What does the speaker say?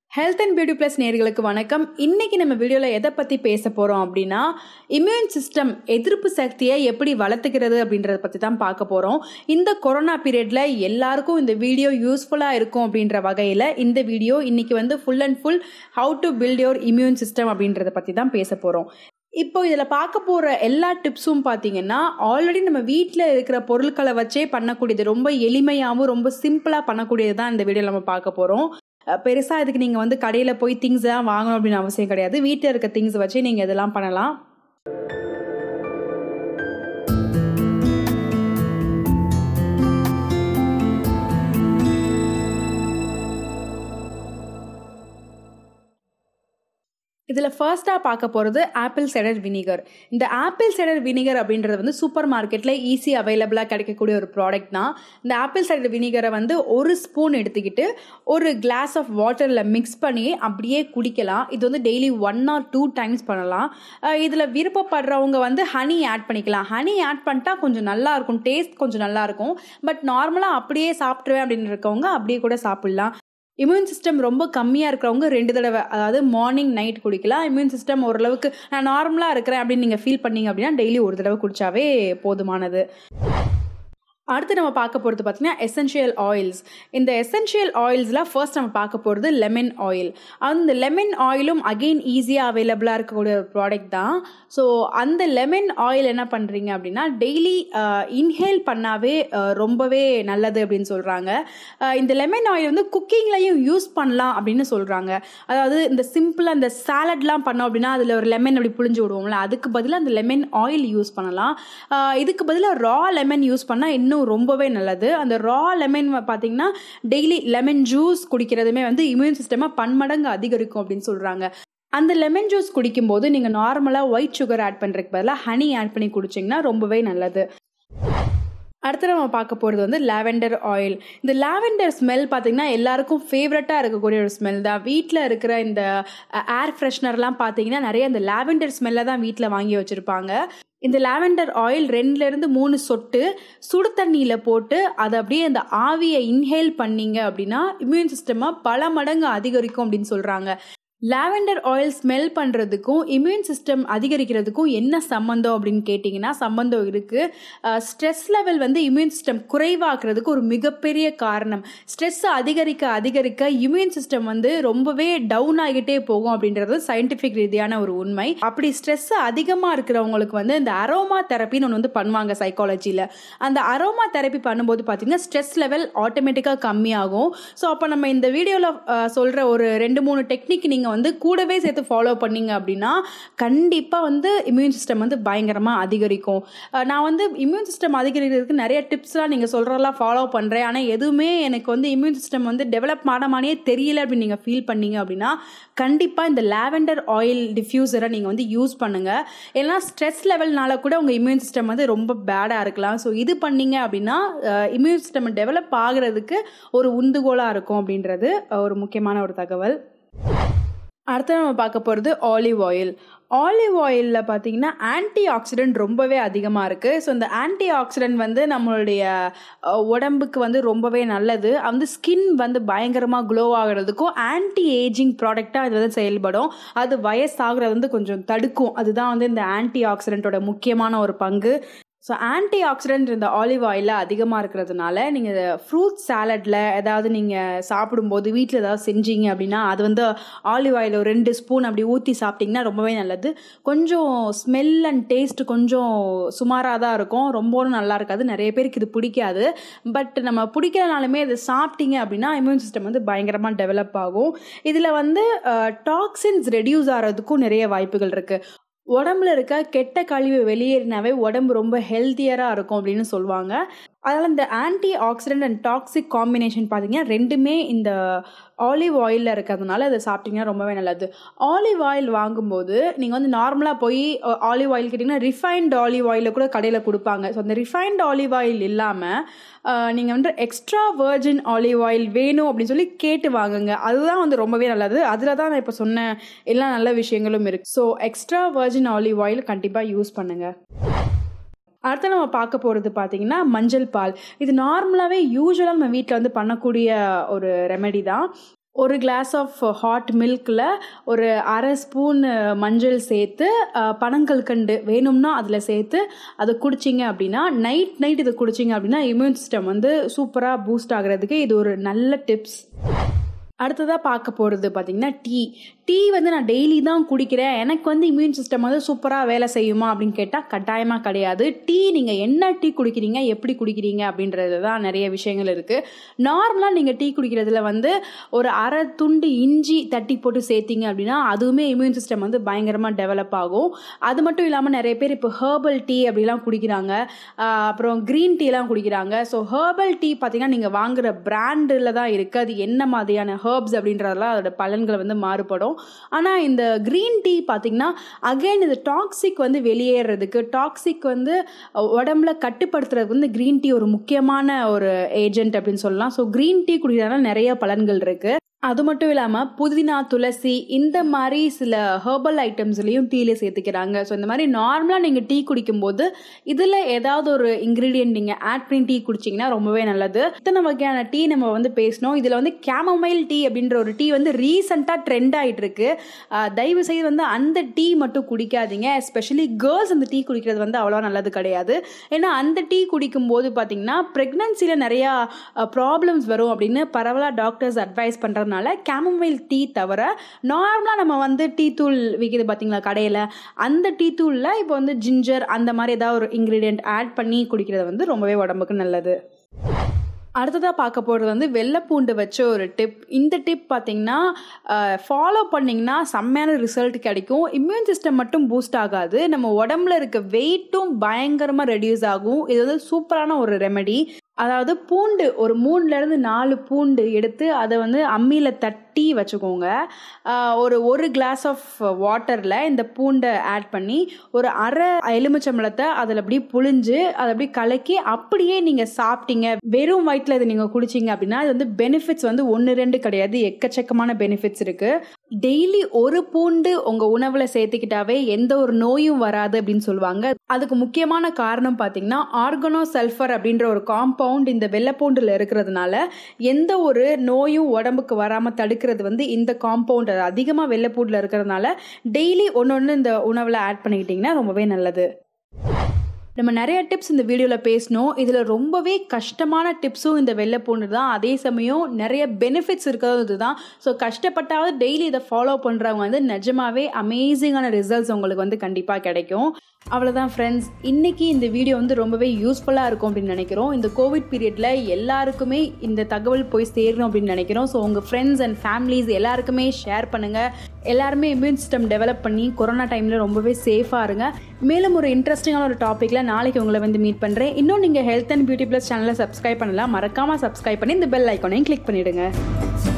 health and beauty plus நேர்களுக்கு வணக்கம் இன்னைக்கு நம்ம வீடியோவில் எதை பற்றி பேச போகிறோம் அப்படின்னா இம்யூன் சிஸ்டம் எதிர்ப்பு சக்தியை எப்படி வளர்த்துக்கிறது அப்படின்றத பற்றி தான் பார்க்க போகிறோம் இந்த கொரோனா பீரியடில் எல்லாருக்கும் இந்த வீடியோ யூஸ்ஃபுல்லாக இருக்கும் அப்படின்ற வகையில் இந்த வீடியோ இன்னைக்கு வந்து full and full how to build your immune system அப்படின்றத பற்றி தான் பேச போகிறோம் இப்போ இதில் பார்க்க போகிற எல்லா டிப்ஸும் பார்த்தீங்கன்னா ஆல்ரெடி நம்ம வீட்டில் இருக்கிற பொருட்களை வச்சே பண்ணக்கூடியது ரொம்ப எளிமையாகவும் ரொம்ப சிம்பிளாக பண்ணக்கூடியது தான் இந்த வீடியோவில் நம்ம பார்க்க போகிறோம் பெருசாக இதுக்கு நீங்கள் வந்து கடையில் போய் திங்ஸ் எல்லாம் வாங்கணும் அப்படின்னு அவசியம் கிடையாது வீட்டில் இருக்க திங்ஸ் வச்சு நீங்கள் இதெல்லாம் பண்ணலாம் இதில் ஃபர்ஸ்ட்டாக பார்க்க போகிறது ஆப்பிள் சைடர் வினிகர் இந்த ஆப்பிள் சைடர் வினிகர் அப்படின்றது வந்து சூப்பர் மார்க்கெட்டில் ஈஸி அவைலபிளாக கிடைக்கக்கூடிய ஒரு ப்ராடக்ட் தான் இந்த ஆப்பிள் சைடர் வினிகரை வந்து ஒரு ஸ்பூன் எடுத்துக்கிட்டு ஒரு கிளாஸ் ஆஃப் வாட்டரில் மிக்ஸ் பண்ணி அப்படியே குடிக்கலாம் இது வந்து daily one or two times பண்ணலாம் இதில் விருப்பப்படுறவங்க வந்து ஹனி ஆட் பண்ணிக்கலாம் ஹனி ஆட் பண்ணிட்டா கொஞ்சம் நல்லா இருக்கும் டேஸ்ட் கொஞ்சம் நல்லா இருக்கும் பட் நார்மலாக அப்படியே சாப்பிட்ருவேன் அப்படின்னு இருக்கவங்க அப்படியே கூட சாப்பிட்லாம் இம்யூன் சிஸ்டம் ரொம்ப கம்மியாக இருக்கிறவங்க ரெண்டு தடவை அதாவது மார்னிங் நைட் குடிக்கலாம் இம்யூன் சிஸ்டம் ஓரளவுக்கு நான் நார்மலாக இருக்கிறேன் அப்படின்னு நீங்கள் ஃபீல் பண்ணீங்க அப்படின்னா டெய்லி ஒரு தடவை குடித்தாவே போதுமானது அடுத்து நம்ம பார்க்க போகிறது பார்த்தீங்கன்னா எசென்ஷியல் ஆயில்ஸ் இந்த எசென்ஷியல் ஆயில்ஸில் ஃபர்ஸ்ட் நம்ம பார்க்க போகிறது லெமன் ஆயில் அந்த லெமன் ஆயிலும் அகெயின் ஈஸியாக அவைலபிளாக இருக்கக்கூடிய ஒரு ப்ராடக்ட் தான் ஸோ அந்த லெமன் ஆயில் என்ன பண்ணுறீங்க அப்படின்னா டெய்லி இன்ஹேல் பண்ணாவே ரொம்பவே நல்லது அப்படின்னு சொல்கிறாங்க இந்த லெமன் ஆயில் வந்து குக்கிங்லையும் யூஸ் பண்ணலாம் அப்படின்னு சொல்கிறாங்க அதாவது இந்த சிம்பிளாக இந்த சாலட்லாம் பண்ணோம் அப்படின்னா அதில் ஒரு லெமன் அப்படி புழிஞ்சு விடுவோம்ல அதுக்கு பதிலாக அந்த லெமன் ஆயில் யூஸ் பண்ணலாம் இதுக்கு பதிலாக ரா லெமன் யூஸ் பண்ணால் இன்னும் ரொம்பவே நல்லது அந்த ரா லெமன் பார்த்தீங்கன்னா டெய்லி லெமன் ஜூஸ் குடிக்கிறதுமே வந்து இம்யூன் சிஸ்டமை பன்மடங்கு அதிகரிக்கும் அப்படின்னு சொல்கிறாங்க அந்த லெமன் ஜூஸ் குடிக்கும்போது நீங்கள் நார்மலாக ஒயிட் சுகர் ஆட் பண்ணுறதுக்கு பதிலாக ஹனி ஆட் பண்ணி குடிச்சிங்கன்னா ரொம்பவே நல்லது அடுத்து நம்ம பார்க்க போகிறது வந்து லாவெண்டர் ஆயில் இந்த லாவெண்டர் ஸ்மெல் பார்த்திங்கன்னா எல்லாருக்கும் ஃபேவரட்டாக இருக்கக்கூடிய ஒரு ஸ்மெல் தான் வீட்டில் இருக்கிற இந்த ஏர் ஃப்ரெஷ்னர்லாம் பார்த்தீங்கன்னா நிறைய இந்த லாவெண்டர் ஸ்மெல்லை தான் வீட்டில் வாங்கி வச்சுருப்பாங்க இந்த லாவெண்டர் ஆயில் ரெண்டுலேருந்து மூணு சொட்டு சுடு தண்ணியில் போட்டு அதை அப்படியே அந்த ஆவியை இன்ஹேல் பண்ணீங்க அப்படின்னா இம்யூன் சிஸ்டமாக பல மடங்கு அதிகரிக்கும் அப்படின்னு சொல்கிறாங்க லாவெண்டர் ஆயில் ஸ்மெல் பண்ணுறதுக்கும் இம்யூன் சிஸ்டம் அதிகரிக்கிறதுக்கும் என்ன சம்மந்தம் அப்படின்னு கேட்டிங்கன்னா சம்மந்தம் இருக்குது ஸ்ட்ரெஸ் லெவல் வந்து இம்யூன் சிஸ்டம் குறைவாக்குறதுக்கு ஒரு மிகப்பெரிய காரணம் ஸ்ட்ரெஸ் அதிகரிக்க அதிகரிக்க இம்யூன் சிஸ்டம் வந்து ரொம்பவே டவுன் ஆகிட்டே போகும் அப்படின்றது சயின்டிஃபிக் ரீதியான ஒரு உண்மை அப்படி ஸ்ட்ரெஸ் அதிகமாக இருக்கிறவங்களுக்கு வந்து இந்த அரோமா தெரப்பின்னு ஒன்று வந்து பண்ணுவாங்க சைக்காலஜியில் அந்த அரோமா தெரப்பி பண்ணும்போது பார்த்தீங்கன்னா ஸ்ட்ரெஸ் லெவல் ஆட்டோமேட்டிக்காக கம்மியாகும் ஸோ அப்போ நம்ம இந்த வீடியோவில் சொல்கிற ஒரு ரெண்டு மூணு டெக்னிக் நீங்கள் வந்து கூடவே சேர்த்து ஃபாலோ பண்ணீங்க அப்படின்னா கண்டிப்பாக வந்து இம்யூன் சிஸ்டம் வந்து பயங்கரமாக அதிகரிக்கும் நான் வந்து இம்யூன் சிஸ்டம் அதிகரிக்கிறதுக்கு நிறைய டிப்ஸ்லாம் நீங்கள் சொல்கிறதெல்லாம் ஃபாலோ பண்ணுறேன் ஆனால் எதுவுமே எனக்கு வந்து இம்யூன் சிஸ்டம் வந்து டெவலப் ஆனமானே தெரியல அப்படின்னு நீங்கள் ஃபீல் பண்ணீங்க அப்படின்னா கண்டிப்பாக இந்த லாவெண்டர் ஆயில் டிஃப்யூசரை நீங்கள் வந்து யூஸ் பண்ணுங்கள் ஏன்னா ஸ்ட்ரெஸ் லெவல்னால கூட உங்கள் இம்யூன் சிஸ்டம் வந்து ரொம்ப பேடாக இருக்கலாம் ஸோ இது பண்ணீங்க அப்படின்னா இம்யூன் சிஸ்டம் டெவலப் ஆகிறதுக்கு ஒரு உந்துகோலாக இருக்கும் அப்படின்றது ஒரு முக்கியமான ஒரு தகவல் அடுத்து நம்ம பார்க்க போகிறது ஆலிவ் ஆயில் ஆலிவ் ஆயிலில் பார்த்தீங்கன்னா ஆன்டி ஆக்சிடென்ட் ரொம்பவே அதிகமாக இருக்குது ஸோ இந்த ஆன்டி ஆக்சிடென்ட் வந்து நம்மளுடைய உடம்புக்கு வந்து ரொம்பவே நல்லது வந்து ஸ்கின் வந்து பயங்கரமாக க்ளோ ஆகிறதுக்கும் ஆன்டி ஏஜிங் ப்ராடக்டாக இது வந்து செயல்படும் அது வயசாகிறது வந்து கொஞ்சம் தடுக்கும் அதுதான் வந்து இந்த ஆன்டி ஆக்சிடென்ட்டோட முக்கியமான ஒரு பங்கு ஸோ ஆன்டி ஆக்சிடென்ட் இந்த ஆலிவ் ஆயிலில் அதிகமாக இருக்கிறதுனால நீங்கள் ஃப்ரூட் சாலட்டில் ஏதாவது நீங்கள் சாப்பிடும்போது வீட்டில் ஏதாவது செஞ்சீங்க அப்படின்னா அது வந்து ஆலிவ் ஆயில் ஒரு ரெண்டு ஸ்பூன் அப்படி ஊற்றி சாப்பிட்டிங்கன்னா ரொம்பவே நல்லது கொஞ்சம் ஸ்மெல் அண்ட் டேஸ்ட் கொஞ்சம் சுமாராக தான் இருக்கும் ரொம்பவும் நல்லா இருக்காது நிறைய பேருக்கு இது பிடிக்காது பட் நம்ம பிடிக்கிறனாலுமே இது சாப்பிட்டீங்க அப்படின்னா இம்யூன் சிஸ்டம் வந்து பயங்கரமாக டெவலப் ஆகும் இதில் வந்து டாக்ஸின்ஸ் ரெடியூஸ் ஆகிறதுக்கும் நிறைய வாய்ப்புகள் இருக்குது உடம்புல இருக்க கெட்ட கழிவு வெளியேறினாவே உடம்பு ரொம்ப ஹெல்த்தியராக இருக்கும் அப்படின்னு சொல்லுவாங்க அதனால் இந்த antioxidant and toxic combination பார்த்தீங்கன்னா ரெண்டுமே இந்த ஆலிவ் ஆயிலில் இருக்கிறதுனால அதை சாப்பிட்டீங்கன்னா ரொம்பவே நல்லது ஆலிவ் ஆயில் வாங்கும்போது நீங்கள் வந்து நார்மலாக போய் ஆலிவ் ஆயில் கேட்டிங்கன்னா ரிஃபைன்ட் ஆலிவ் ஆயிலில் கூட கடையில் கொடுப்பாங்க ஸோ அந்த ரிஃபைன்ட் ஆலிவ் ஆயில் இல்லாமல் நீங்கள் வந்து எக்ஸ்ட்ரா வேர்ஜின் ஆலிவ் ஆயில் வேணும் அப்படின்னு சொல்லி கேட்டு வாங்குங்க அதுதான் வந்து ரொம்பவே நல்லது அதில் தான் நான் இப்போ சொன்ன எல்லா நல்ல விஷயங்களும் இருக்குது so extra virgin olive oil கண்டிப்பாக யூஸ் பண்ணுங்கள் அடுத்து நம்ம பார்க்க போகிறது பார்த்தீங்கன்னா மஞ்சள் பால் இது நார்மலாகவே யூஸ்வலாக நம்ம வீட்டில் வந்து பண்ணக்கூடிய ஒரு ரெமெடி தான் ஒரு கிளாஸ் ஆஃப் ஹாட் மில்கில் ஒரு அரை ஸ்பூன் மஞ்சள் சேர்த்து பனங்கல்கண்டு வேணும்னா அதில் சேர்த்து அதை குடிச்சிங்க அப்படின்னா நைட் நைட் இதை குடிச்சிங்க அப்படின்னா இம்யூன் சிஸ்டம் வந்து சூப்பராக பூஸ்ட் ஆகிறதுக்கு இது ஒரு நல்ல டிப்ஸ் அடுத்ததாக பார்க்க போகிறது பார்த்திங்கன்னா டீ டீ வந்து நான் டெய்லி தான் குடிக்கிறேன் எனக்கு வந்து இம்யூன் சிஸ்டம் வந்து சூப்பராக வேலை செய்யுமா அப்படின்னு கேட்டால் கட்டாயமாக கிடையாது டீ நீங்கள் என்ன டீ குடிக்கிறீங்க எப்படி குடிக்கிறீங்க அப்படின்றது தான் நிறைய விஷயங்கள் இருக்குது நார்மலாக நீங்கள் டீ குடிக்கிறதுல வந்து ஒரு அரை துண்டு இஞ்சி தட்டி போட்டு சேர்த்திங்க அப்படின்னா அதுவுமே இம்யூன் சிஸ்டம் வந்து பயங்கரமாக டெவலப் ஆகும் அது மட்டும் இல்லாமல் நிறைய பேர் இப்போ ஹேர்பல் டீ அப்படிலாம் குடிக்கிறாங்க அப்புறம் க்ரீன் டீலாம் குடிக்கிறாங்க ஸோ ஹேர்பல் டீ பார்த்திங்கன்னா நீங்கள் வாங்குகிற பிராண்டில் தான் இருக்குது அது என்ன மாதிரியான ஹேர்ப்ஸ் அப்படின்றதெல்லாம் அதோட பலன்கள் வந்து மாறுபடும் ஆனால் இந்த க்ரீன் டீ பார்த்திங்கன்னா அகைன் இது டாக்ஸிக் வந்து வெளியேறதுக்கு டாக்ஸிக் வந்து உடம்புல கட்டுப்படுத்துறதுக்கு வந்து க்ரீன் டீ ஒரு முக்கியமான ஒரு ஏஜென்ட் அப்படின்னு சொல்லலாம் ஸோ க்ரீன் டீ குடிக்கிறதுனால நிறைய பலன்கள் இருக்குது அது மட்டும் இல்லாமல் புதினா துளசி இந்த மாதிரி சில ஹெர்பல் ஐட்டம்ஸ்லையும் டீல சேர்த்துக்கிறாங்க ஸோ இந்த மாதிரி நார்மலாக நீங்கள் டீ குடிக்கும்போது இதில் ஏதாவது ஒரு இன்க்ரீடியன்ட் நீங்கள் ஆட் பண்ணி டீ குடிச்சிங்கன்னா ரொம்பவே நல்லது இத்தனை வகையான டீ நம்ம வந்து பேசணும் இதில் வந்து கேமமைல் டீ அப்படின்ற ஒரு டீ வந்து ரீசெண்டாக ட்ரெண்ட் ஆகிட்டு இருக்கு தயவு செய்து வந்து அந்த டீ மட்டும் குடிக்காதீங்க எஸ்பெஷலி கேர்ள்ஸ் அந்த டீ குடிக்கிறது வந்து அவ்வளோ நல்லது கிடையாது ஏன்னா அந்த டீ குடிக்கும்போது பார்த்தீங்கன்னா ப்ரெக்னன்சியில் நிறையா ப்ராப்ளம்ஸ் வரும் அப்படின்னு பரவலாக டாக்டர்ஸ் அட்வைஸ் பண்ணுறது இருக்கிறதுனால கேமமைல் டீ தவிர நார்மலாக நம்ம வந்து டீ தூள் விற்கிது பார்த்தீங்களா கடையில் அந்த டீ தூளில் இப்போ வந்து ஜிஞ்சர் அந்த மாதிரி ஏதாவது ஒரு இன்க்ரீடியன்ட் ஆட் பண்ணி குடிக்கிறது வந்து ரொம்பவே உடம்புக்கு நல்லது அடுத்ததாக பார்க்க போகிறது வந்து வெள்ளைப்பூண்டு வச்ச ஒரு டிப் இந்த டிப் பார்த்தீங்கன்னா ஃபாலோ பண்ணிங்கன்னா செம்மையான ரிசல்ட் கிடைக்கும் இம்யூன் சிஸ்டம் மட்டும் பூஸ்ட் ஆகாது நம்ம உடம்புல இருக்க வெயிட்டும் பயங்கரமாக ரெடியூஸ் ஆகும் இது வந்து சூப்பரான ஒரு ரெமெடி அதாவது பூண்டு ஒரு மூணுலேருந்து நாலு பூண்டு எடுத்து அதை வந்து அம்மியில் தட்டி வச்சுக்கோங்க ஒரு ஒரு கிளாஸ் ஆஃப் வாட்டரில் இந்த பூண்டை ஆட் பண்ணி ஒரு அரை எலுமிச்சம்பழத்தை அதில் அப்படியே புழிஞ்சு அதை அப்படியே கலக்கி அப்படியே நீங்கள் சாப்பிட்டீங்க வெறும் வயிற்றில் இதை நீங்கள் குடிச்சிங்க அப்படின்னா அது வந்து பெனிஃபிட்ஸ் வந்து ஒன்று ரெண்டு கிடையாது எக்கச்சக்கமான பெனிஃபிட்ஸ் இருக்குது டெய்லி ஒரு பூண்டு உங்கள் உணவில் சேர்த்துக்கிட்டாவே எந்த ஒரு நோயும் வராது அப்படின்னு சொல்லுவாங்க அதுக்கு முக்கியமான காரணம் பார்த்தீங்கன்னா ஆர்கனோ சல்ஃபர் அப்படின்ற ஒரு காம்பவுண்ட் இந்த வெள்ளைப்பூண்டில் இருக்கிறதுனால எந்த ஒரு நோயும் உடம்புக்கு வராமல் தடுக்கிறது வந்து இந்த காம்பவுண்ட் அதிகமாக வெள்ளைப்பூண்டில் இருக்கிறதுனால டெய்லி ஒன்று ஒன்று இந்த உணவில் ஆட் பண்ணிக்கிட்டிங்கன்னா ரொம்பவே நல்லது நம்ம நிறைய டிப்ஸ் இந்த வீடியோவில் பேசணும் இதில் ரொம்பவே கஷ்டமான டிப்ஸும் இந்த வெள்ளைப்பூண்டு தான் அதே சமயம் நிறைய பெனிஃபிட்ஸ் இருக்கிறது இதுதான் ஸோ கஷ்டப்பட்டாவது டெய்லி இதை ஃபாலோ பண்ணுறவங்க வந்து நிஜமாவே அமேசிங்கான ரிசல்ட்ஸ் உங்களுக்கு வந்து கண்டிப்பாக கிடைக்கும் அவ்வளோதான் ஃப்ரெண்ட்ஸ் இன்றைக்கி இந்த வீடியோ வந்து ரொம்பவே யூஸ்ஃபுல்லாக இருக்கும் அப்படின்னு நினைக்கிறோம் இந்த கோவிட் பீரியடில் எல்லாருக்குமே இந்த தகவல் போய் சேரணும் அப்படின்னு நினைக்கிறோம் ஸோ உங்கள் ஃப்ரெண்ட்ஸ் அண்ட் ஃபேமிலிஸ் எல்லாருக்குமே ஷேர் பண்ணுங்கள் எல்லாருமே இம்யூன் சிஸ்டம் டெவலப் பண்ணி கொரோனா டைமில் ரொம்பவே சேஃபாக இருங்க மேலும் ஒரு இன்ட்ரெஸ்டிங்கான ஒரு டாப்பிக்கில் நாளைக்கு உங்களை வந்து மீட் பண்ணுறேன் இன்னும் நீங்கள் ஹெல்த் அண்ட் பியூட்டி ப்ளஸ் சேனலை சப்ஸ்கிரைப் பண்ணலாம் மறக்காமல் சப்ஸ்கிரைப் பண்ணி இந்த பெல் ஐக்கானையும் கிளிக் பண்ணிவிடுங்க